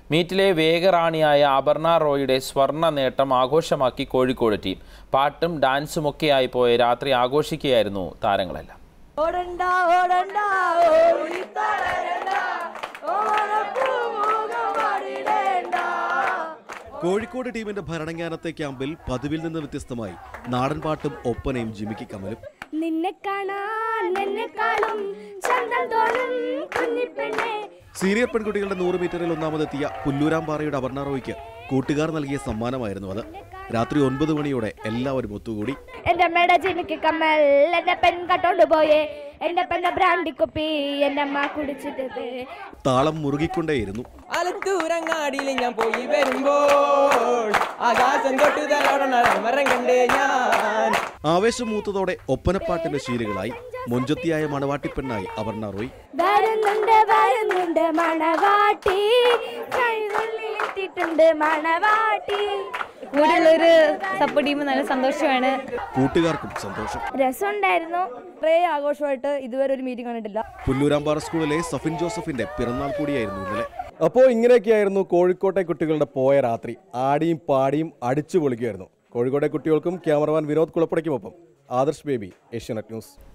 മീറ്റിലെ വേഗറാണിയായ അപർണ റോയിയുടെ സ്വർണ്ണ നേട്ടം ആഘോഷമാക്കി കോഴിക്കോട് ടീം പാട്ടും ഡാൻസുമൊക്കെയായി പോയ രാത്രി ആഘോഷിക്കുകയായിരുന്നു താരങ്ങളെല്ലാം ഓടണ്ട ഓടണ്ട ഓടി തളരണ്ട ഓണപ്പൂമുഖം പാടിടേണ്ട കോഴിക്കോട് ടീമിന്റെ ഭരണങ്ങാനത്തെ ക്യാമ്പിൽ പതിവിൽ നിന്ന് വ്യത്യസ്തമായി നാടൻ പാട്ടും ഒപ്പനയും ജിമിക്ക് കമലും നിന്നെ കാണാൻ എന്നെക്കാളും ചന്തം തോന്നും കുഞ്ഞിപ്പെണ്ണെ സീനിയർ പെൺകുട്ടികളുടെ നൂറ് മീറ്ററിൽ ഒന്നാമതെത്തിയ പുല്ലൂരാമ്പാറയുടെ അപർണ റോയ്ക്ക് കൂട്ടുകാർ നൽകിയ സമ്മാനമായിരുന്നു അത് രാത്രി ഒൻപത് മണിയോടെ എല്ലാവരും ഒത്തുകൂടി എന്റെ അമ്മയുടെ ജിമിക്ക് കമ്മൽ എന്റെ പെൺ കട്ടോണ്ട് പോയേ എന്റെ പെണ്ണ ബ്രാൻഡി കുപ്പി എന്റെ അമ്മ കുടിച്ചിട്ട് താളം മുറുകിക്കൊണ്ടേയിരുന്നു ആലത്തൂരങ്ങാടിയിൽ ഞാൻ പോയി വരുമ്പോൾ ആകാശം തൊട്ട് തലോടണം കണ്ടേ ഞാൻ ആവേശം മൂത്തതോടെ ഒപ്പനപ്പാട്ടിന്റെ ശീലുകളായി മൊഞ്ചത്തിയായ മണവാട്ടിപ്പെണ്ണായി അപർണ റോയ് വരുന്നുണ്ട് വരുന്നുണ്ട് മണവാട്ടി കൈതുള്ളിലെത്തിയിട്ടുണ്ട് മണവാട്ടി കൂടെയുള്ളൊരു സപ്പോർട്ട് ചെയ്യുമ്പോൾ നല്ല സന്തോഷമാണ് കൂട്ടുകാർക്കും സന്തോഷം രസമുണ്ടായിരുന്നു ഇത്രേ ആഘോഷമായിട്ട് ഇതുവരെ ഒരു മീറ്റിംഗ് കണ്ടിട്ടില്ല പുല്ലൂരാമ്പാറ സ്കൂളിലെ സഫിൻ ജോസഫിന്റെ പിറന്നാൾ കൂടിയായിരുന്നു ഇന്നലെ അപ്പോൾ ഇങ്ങനെയൊക്കെയായിരുന്നു കോഴിക്കോട്ടെ കുട്ടികളുടെ പോയ രാത്രി ആടിയും പാടിയും അടിച്ചു പൊളിക്കുമായിരുന്നു കോഴിക്കോട്ടെ കുട്ടികൾക്കും ക്യാമറമാൻ വിനോദ് കുളപ്പടയ്ക്കുമൊപ്പം ആദർശ് ബേബി ഏഷ്യാനെറ്റ് ന്യൂസ്